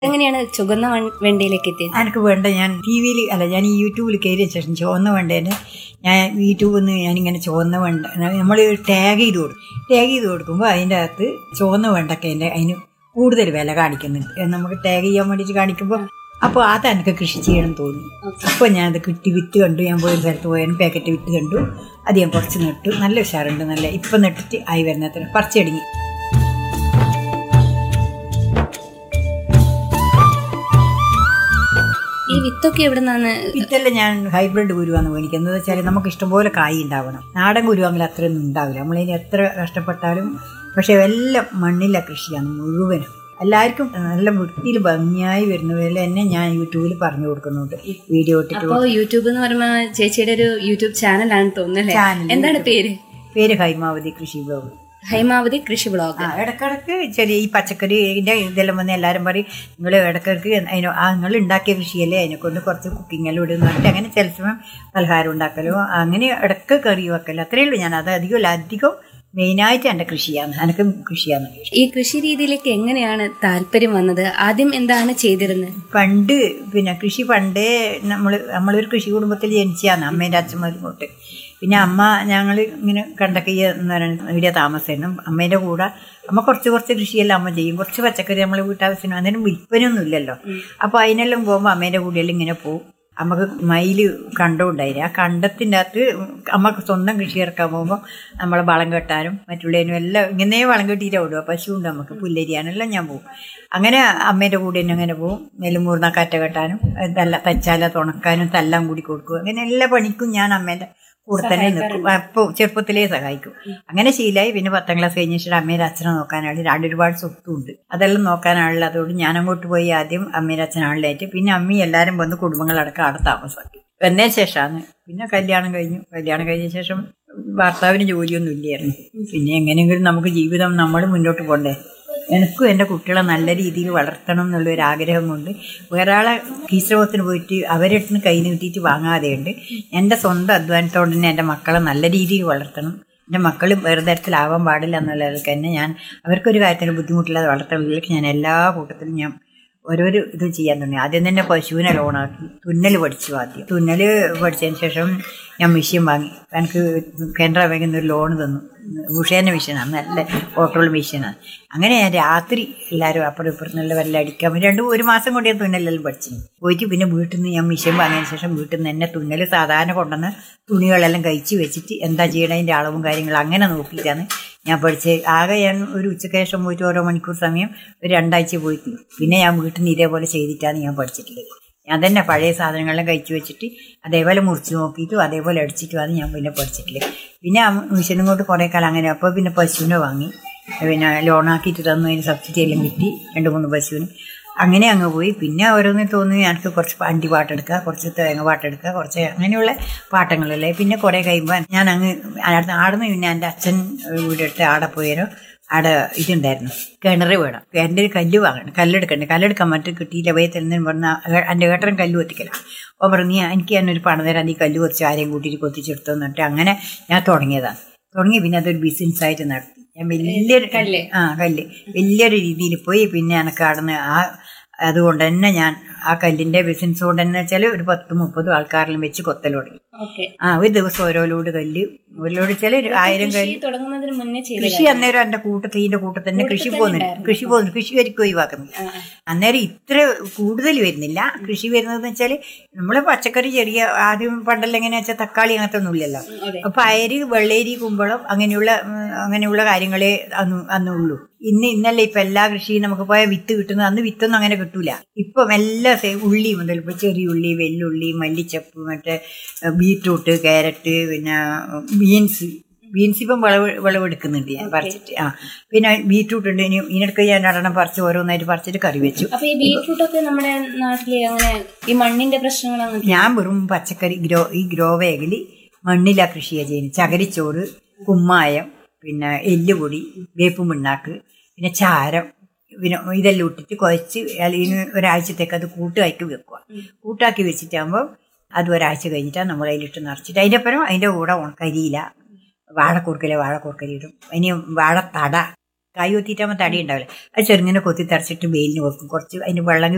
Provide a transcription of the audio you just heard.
എങ്ങനെയാണ് ചുവന്ന വൺ- വെണ്ടയിലേക്ക് എത്തിയത് എനിക്ക് വേണ്ട ഞാൻ ടി വിയിൽ അല്ല ഞാൻ ഈ യൂട്യൂബിൽ കയറിയ ശേഷം ചുവന്ന വേണ്ടേനെ ഞാൻ യൂട്യൂബിൽ നിന്ന് ഞാനിങ്ങനെ ചുവന്ന വേണ്ട നമ്മൾ ടാഗ് ചെയ്ത് കൊടുക്കും ടാഗ് ചെയ്ത് കൊടുക്കുമ്പോൾ അതിൻ്റെ അകത്ത് ചുവന്ന വേണ്ടൊക്കെ എൻ്റെ അതിന് കൂടുതൽ വില കാണിക്കുന്നുണ്ട് അത് നമുക്ക് ടാഗ് ചെയ്യാൻ വേണ്ടിയിട്ട് കാണിക്കുമ്പോൾ അപ്പോൾ അത് എനിക്ക് കൃഷി ചെയ്യണം തോന്നി അപ്പോൾ ഞാനത് കിട്ടി വിത്ത് കണ്ടു ഞാൻ പോയ സ്ഥലത്ത് പോയാലും പാക്കറ്റ് വിത്ത് കണ്ടു അത് ഞാൻ കുറച്ച് നട്ടു നല്ല ഉഷാറുണ്ട് നല്ല ഇപ്പം നട്ടിട്ട് ആയി വരുന്നത്ര പറിച്ചടിങ്ങി ഈ വിത്തൊക്കെ എവിടെ നിന്നാണ് വിത്തെല്ലാം ഞാൻ ഹൈബ്രിഡ് കുരുവാന്ന് മേടിക്കുന്നത് വെച്ചാൽ നമുക്ക് ഇഷ്ടംപോലെ കായ് ഉണ്ടാവണം നാടൻ കുരുവാണെങ്കിൽ അത്രയൊന്നും ഉണ്ടാവില്ല നമ്മളിനി എത്ര കഷ്ടപ്പെട്ടാലും പക്ഷെ എല്ലാം മണ്ണിലെ കൃഷിയാണ് മുഴുവനും എല്ലാവർക്കും നല്ല വൃത്തിയിൽ ഭംഗിയായി വരുന്നവരെ തന്നെ ഞാൻ യൂട്യൂബിൽ പറഞ്ഞു കൊടുക്കുന്നുണ്ട് വീഡിയോ ഇട്ടിട്ട് അപ്പോ യൂട്യൂബ് എന്ന് പറയുമ്പോൾ ചേച്ചിയുടെ ഒരു യൂട്യൂബ് ചാനലാണ് തോന്നുന്നല്ലേ ചാനൽ. എന്താണ് പേര് പേര് ഹൈമാവതി കൃഷി ബ്ലോഗ് ഹൈമാവതി കൃഷി ബ്ലോഗ് ആ ഇടക്കിടക്ക് ചെറിയ ഈ പച്ചക്കറിന്റെ ഇതെല്ലാം വന്ന് എല്ലാവരും പറയും നിങ്ങൾ ഇടക്കിടക്ക് അതിന് ആ നിങ്ങൾ ഉണ്ടാക്കിയ കൃഷിയല്ലേ അതിനെ കൊണ്ട് കുറച്ച് കുക്കിങ്ങെല്ലാം ഇടുന്നു പറഞ്ഞിട്ട് അങ്ങനെ ചില സമയം പലഹാരം ഉണ്ടാക്കലോ അങ്ങനെ ഇടക്ക് കറി വെക്കലോ അത്രയേ ഉള്ളൂ ഞാൻ അത് അധികം അധികം മെയിനായിട്ട് എൻ്റെ കൃഷിയാണ് എനിക്ക് കൃഷിയാണ് ഇഷ്ടം ഈ കൃഷി രീതിയിലേക്ക് എങ്ങനെയാണ് താല്പര്യം വന്നത് ആദ്യം എന്താണ് ചെയ്തിരുന്നത് പണ്ട് പിന്നെ കൃഷി പണ്ടേ നമ്മൾ നമ്മളൊരു കൃഷി കുടുംബത്തിൽ ജനിച്ചതാണ് അമ്മേൻ്റെ അച്ഛന്മാരും തൊട്ട് പിന്നെ അമ്മ ഞങ്ങൾ ഇങ്ങനെ കണ്ടക്കയ്യ എന്ന് പറയുന്ന ഇവിടെ താമസമായിരുന്നു അമ്മേൻ്റെ കൂടെ അമ്മ കുറച്ച് കുറച്ച് കൃഷിയെല്ലാം അമ്മ ചെയ്യും കുറച്ച് പച്ചക്കറി നമ്മൾ വീട്ടാവശ്യത്തിന് അന്നേരം വിൽപ്പനയൊന്നും ഇല്ലല്ലോ അപ്പോൾ അതിനെല്ലാം പോകുമ്പോൾ അമ്മേൻ്റെ കൂടെയെല്ലാം ഇങ്ങനെ പോകും നമുക്ക് മയില് കണ്ടമുണ്ടായിരുന്നു ആ കണ്ടത്തിൻ്റെ അകത്ത് അമ്മക്ക് സ്വന്തം കൃഷി ഇറക്കാൻ പോകുമ്പോൾ നമ്മളെ വളം കെട്ടാനും മറ്റുള്ളതിനും എല്ലാം ഇങ്ങനെ വളം കെട്ടിയിട്ടാണ് വിടുക പശുവുണ്ട് നമുക്ക് പുല്ലരിയാനെല്ലാം ഞാൻ പോകും അങ്ങനെ അമ്മേൻ്റെ കൂടെ തന്നെ അങ്ങനെ പോകും നെല്ലുമൂർന്ന കറ്റ കെട്ടാനും തല്ല തച്ചാല തുണക്കാനും തല്ലാൻ കൂടി കൊടുക്കും അങ്ങനെ എല്ലാ പണിക്കും ഞാൻ അമ്മേൻ്റെ കൂടെ തന്നെ നിൽക്കും അപ്പോൾ ചെറുപ്പത്തിലേ സഹായിക്കും അങ്ങനെ ശീലമായി പിന്നെ പത്താം ക്ലാസ് കഴിഞ്ഞിട്ട് അമ്മയുടെ അച്ഛനെ നോക്കാനാണ് രണ്ട് ഒരുപാട് സ്വത്തുണ്ട് അതെല്ലാം നോക്കാനാണല്ലോ അതുകൊണ്ട് ഞാൻ അങ്ങോട്ട് പോയി ആദ്യം അമ്മയുടെ അച്ഛനാളിലായിട്ട് പിന്നെ അമ്മി എല്ലാവരും വന്ന് കുടുംബങ്ങളടക്കം അവിടെ താമസാക്കി വന്നതിന് ശേഷമാണ് പിന്നെ കല്യാണം കഴിഞ്ഞു കല്യാണം കഴിഞ്ഞ ശേഷം ഭർത്താവിന് ജോലിയൊന്നും ഇല്ലായിരുന്നു പിന്നെ എങ്ങനെയെങ്കിലും നമുക്ക് ജീവിതം നമ്മൾ മുന്നോട്ട് പോകണ്ടേ എനിക്കും എൻ്റെ കുട്ടികളെ നല്ല രീതിയിൽ വളർത്തണം എന്നുള്ളൊരു ആഗ്രഹം കൊണ്ട് വേറെ ആളെ കീശ്രമത്തിന് പോയിട്ട് അവരുടെ അടുത്ത് നിന്ന് കൈ നീട്ടിയിട്ട് വാങ്ങാതെയുണ്ട് എൻ്റെ സ്വന്തം അധ്വാനത്തോടെ തന്നെ എൻ്റെ മക്കളെ നല്ല രീതിയിൽ വളർത്തണം എൻ്റെ മക്കൾ വേറെ തരത്തിലാവാൻ പാടില്ല എന്നുള്ളതൊക്കെ തന്നെ ഞാൻ അവർക്കൊരു കാര്യത്തിന് ബുദ്ധിമുട്ടില്ലാതെ വളർത്തുന്നതിലേക്ക് ഞാൻ എല്ലാ കൂട്ടത്തിലും ഞാൻ ഓരോരോ ഇത് ചെയ്യാൻ തുടങ്ങി ആദ്യം തന്നെ പശുവിനെ ലോണാക്കി തുന്നൽ പഠിച്ചു ആദ്യം തുന്നൽ പഠിച്ചതിന് ശേഷം ഞാൻ മെഷീൻ വാങ്ങി എനിക്ക് കാനറ ബാങ്കിൽ നിന്ന് ഒരു ലോൺ തന്നു ഉഷേൻ്റെ മെഷീനാണ് നല്ല ഓട്ടോൾ മെഷീനാണ് അങ്ങനെ ഞാൻ രാത്രി എല്ലാവരും അപ്പുറം ഇപ്പുറം നല്ല വെള്ളം അടിക്കാൻ വേണ്ടി രണ്ട് ഒരു മാസം കൊണ്ട് ഞാൻ തുന്നലെല്ലാം പഠിച്ചു പോയിട്ട് പിന്നെ വീട്ടിൽ നിന്ന് ഞാൻ മെഷീൻ വാങ്ങിയതിന് ശേഷം വീട്ടിൽ നിന്ന് തന്നെ തുന്നൽ സാധാരണ കൊണ്ടുവന്ന് തുണികളെല്ലാം കഴിച്ച് വെച്ചിട്ട് എന്താ ചെയ്യണതിൻ്റെ അളവും കാര്യങ്ങളും അങ്ങനെ നോക്കിയിട്ടാണ് ഞാൻ പഠിച്ച് ആകെ ഞാൻ ഒരു ഉച്ചയ്ക്ക് ശേഷം പോയിട്ട് ഓരോ മണിക്കൂർ സമയം ഒരു രണ്ടാഴ്ച പോയിട്ട് പിന്നെ ഞാൻ വീട്ടിൽ നിന്ന് ഇതേപോലെ ചെയ്തിട്ടാണ് ഞാൻ പഠിച്ചിട്ടുള്ളത് ഞാൻ തന്നെ പഴയ സാധനങ്ങളെല്ലാം കഴിച്ചു വെച്ചിട്ട് അതേപോലെ മുറിച്ച് നോക്കിയിട്ടും അതേപോലെ അടിച്ചിട്ടുമാണ് ഞാൻ പിന്നെ പഠിച്ചിട്ടുള്ളത് പിന്നെ ആ മിഷനും കൊണ്ട് കുറേ കാലം അങ്ങനെ അപ്പോൾ പിന്നെ പശുവിനെ വാങ്ങി പിന്നെ ലോണാക്കിയിട്ട് തന്നു അതിന് സബ്സിഡി എല്ലാം കിട്ടി രണ്ട് മൂന്ന് പശുവിന് അങ്ങനെ അങ്ങ് പോയി പിന്നെ ഓരോന്ന് തോന്നി എനിക്ക് കുറച്ച് അണ്ടി പാട്ടെടുക്കുക കുറച്ച് തേങ്ങ പാട്ടെടുക്കുക കുറച്ച് അങ്ങനെയുള്ള പാട്ടങ്ങളല്ലേ പിന്നെ കുറേ കഴിയുമ്പോൾ ഞാൻ അങ്ങ് അടുത്ത് ആടുന്ന് പിന്നെ എൻ്റെ അച്ഛൻ വീടെടുത്ത് ആടെ പോയാലോ ആടെ ഇതുണ്ടായിരുന്നു കിണറ് വേണം എൻ്റെ കല്ല് വാങ്ങണം കല്ലെടുക്കണ്ടേ കല്ലെടുക്കാൻ മറ്റും കിട്ടിയില്ല വേ തരുന്നതിന് പറഞ്ഞാൽ എൻ്റെ ഏട്ടൻ കല്ല് കൊത്തിക്കല അപ്പോൾ പറഞ്ഞു നീ എനിക്ക് തന്നെ ഒരു പണം തരാം നീ കല്ല് കൊത്തിച്ച് ആരെയും കൂട്ടിയിട്ട് കൊത്തിച്ചെടുത്തു എന്നിട്ട് അങ്ങനെ ഞാൻ തുടങ്ങിയതാണ് തുടങ്ങി പിന്നെ അതൊരു ബിസിനസ്സായിട്ട് നടത്തി ഞാൻ വലിയൊരു കല്ല്? ആ കല്ല് വലിയൊരു രീതിയിൽ പോയി പിന്നെ എനിക്ക് അവിടുന്ന് ആ അതുകൊണ്ട് തന്നെ ഞാൻ ആ കല്ലിന്റെ ബിസിനസ് കൊണ്ട് തന്നെ വെച്ചാൽ ഒരു പത്ത് മുപ്പത് ആൾക്കാരിലും വെച്ച് കൊത്തൽ തുടങ്ങി ഓക്കെ ആ ഒരു ദിവസം ഓരോ ലോഡ് കല്ല് ഒരു ലോഡ് വെച്ചാൽ ഒരു ആയിരം കൃഷി കല്ല് തുടങ്ങുന്നതിന് മുന്നേ ചെയ്ത കൃഷി അന്നേരം എൻ്റെ കൂട്ടത്തിൽ ഇതിന്റെ കൂട്ടത്തിൽ തന്നെ കൃഷി പോകുന്നില്ല കൃഷി പോകുന്നു കൃഷി വരിക്കും ഒഴിവാക്കുന്നില്ല അന്നേരം ഇത്ര കൂടുതൽ വരുന്നില്ല കൃഷി വരുന്നതെന്ന് വെച്ചാൽ നമ്മൾ പച്ചക്കറി ചെറിയ ആദ്യം പണ്ടെല്ലാം എങ്ങനെയാ വെച്ചാൽ തക്കാളി അങ്ങനത്തെ ഒന്നും ഇല്ലല്ലോ അതെ. അപ്പൊ അയര് വെള്ളേരി കുമ്പളം അങ്ങനെയുള്ള ഉം, അങ്ങനെയുള്ള കാര്യങ്ങളെ അന്ന് അന്നുള്ളൂ ഇന്ന് ഇന്നല്ലേ ഇപ്പൊ എല്ലാ കൃഷിയും നമുക്ക് പോയ വിത്ത് കിട്ടുന്നത് അന്ന് വിത്തൊന്നും അങ്ങനെ കിട്ടൂല ഇപ്പം എല്ലാ സേ- ഉള്ളി മുതൽ ഇപ്പൊ ചെറിയുള്ളി വെല്ലുള്ളി മല്ലിച്ചപ്പ് മറ്റേ ഏഹ്, ബീറ്റ്റൂട്ട് ക്യാരറ്റ് പിന്നെ ബീൻസ് ബീൻസ് ഇപ്പം വിളവ് വിളവെടുക്കുന്നുണ്ട് ഞാൻ പറിച്ചിട്ട് ആ പിന്നെ ബീറ്റ്റൂട്ട് ഉണ്ട് ഇനി ഇതിനടുക്ക് ഞാൻ രണ്ടെണ്ണം പറിച്ച് ഓരോന്നായിട്ട് പറിച്ചിട്ട് കറി വെച്ചു അപ്പൊ ഈ ബീട്രൂട്ട് ഒക്കെ നമ്മുടെ നാട്ടില് അങ്ങനെ ഈ മണ്ണിന്റെ പ്രശ്നങ്ങൾ അങ്ങനെ ഞാൻ വെറും പച്ചക്കറി ഗ്രോ ഈ ഗ്രോ ബാഗിൽ മണ്ണിലാ കൃഷിയാണ് ചെയ്യുന്നത് ചകരിച്ചോറ് കുമ്മായം പിന്നെ എല്ലുപൊടി വേപ്പും പിണ്ണാക്ക് പിന്നെ ചാരം പിന്നെ ഇതെല്ലാം ഇട്ടിട്ട് കുഴച്ച് അല്ലെങ്കിൽ ഒരാഴ്ചത്തേക്ക് അത് കൂട്ടാക്കി വെക്കുക കൂട്ടാക്കി വെച്ചിട്ടാകുമ്പോൾ അത് ഒരാഴ്ച കഴിഞ്ഞിട്ടാണ് നമ്മൾ അതിലിട്ട് നിറച്ചിട്ട് അതിൻ്റെ അപ്പുറം അതിൻ്റെ കൂടെ ഉണക്കരിയില വാഴക്കൂർക്കല വാഴക്കൂർക്കരി ഇടും ഇനി വാഴത്തട കൈ കൊത്തിയിട്ടാകുമ്പോൾ തടി ഉണ്ടാവില്ല അത് ചെറുങ്ങനെ കൊത്തി തറച്ചിട്ട് വെയിലിന് വെക്കും കുറച്ച് അതിന് വെള്ളം